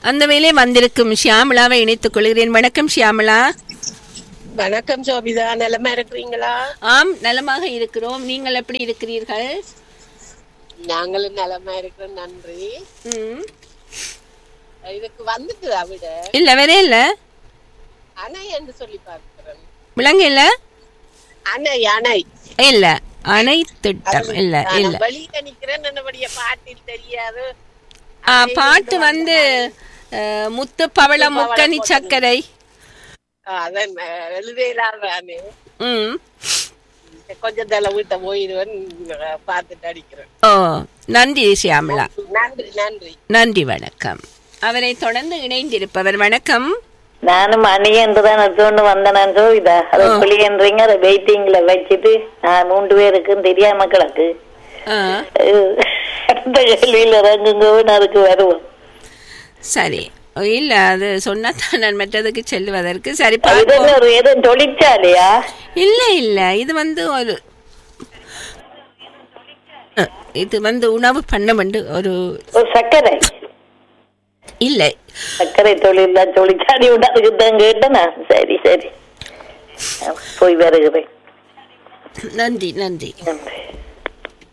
அந்த வேலை வந்திருக்கும் ஷியாமளாவை இணைத்துக் கொள்கிறேன் வணக்கம் ஷியாமளா வணக்கம் சோபிதா நிலமா இருக்கிறீங்களா ஆம் நலமாக இருக்கிறோம் நீங்கள் எப்படி இருக்கிறீர்கள் நாங்களும் நலமா இருக்கிறோம் நன்றி ம். இதுக்கு வந்துட்டு விட இல்ல வேற இல்ல அணை என்று சொல்லி பார்க்கிறேன் விலங்கு இல்ல அணை அணை இல்ல அணை திட்டம் இல்ல இல்ல வெளியில நிக்கிறேன் என்னபடிய பாட்டில் தெரியாது ஆ, பாட்டு வந்து அஹ், முத்து பவள முக்கனி சர்க்கரை ஆ, அதான் அஹ், எழுதையிலாதானே ம் கொஞ்சம் தலை வீட்டை போயிடுவேன் அஹ், பார்த்துட்டு அடிக்கிறேன் ஓ நன்றி ஷியாமளா நன்றி நன்றி நன்றி வணக்கம் அவரை தொடர்ந்து இணைந்திருப்பவர் வணக்கம் நானும் மணி என்றுதான் எடுத்துக்கொண்டு வந்தேன் சோவிதா அதை புளியன்றீங்க அதை வெயிட்டிங்ல வச்சுட்டு நான் மூன்று பேருக்கும் தெரியாம கிடக்கு ஆ, அஹ் அடுத்த கேள்வியில் இறங்குங்க அதுக்கு வருவோம் சரி இல்ல அது சொன்னாதான் நான் மற்றதுக்கு செல்வதற்கு சரி இது பார்ப்போம் ஒரு ஏதோ தொழிற்சாலையா இல்ல இல்ல இது வந்து ஒரு அஹ், இது வந்து உணவு பண்ண வந்து ஒரு ஒரு சர்க்கரை இல்லை சர்க்கரை தொழில் தான் தொழிற்சாலை உண்டு அதுக்கு தான் கேட்டேனா சரி சரி அஹ் போய் வருகிறேன் நன்றி நன்றி நன்றி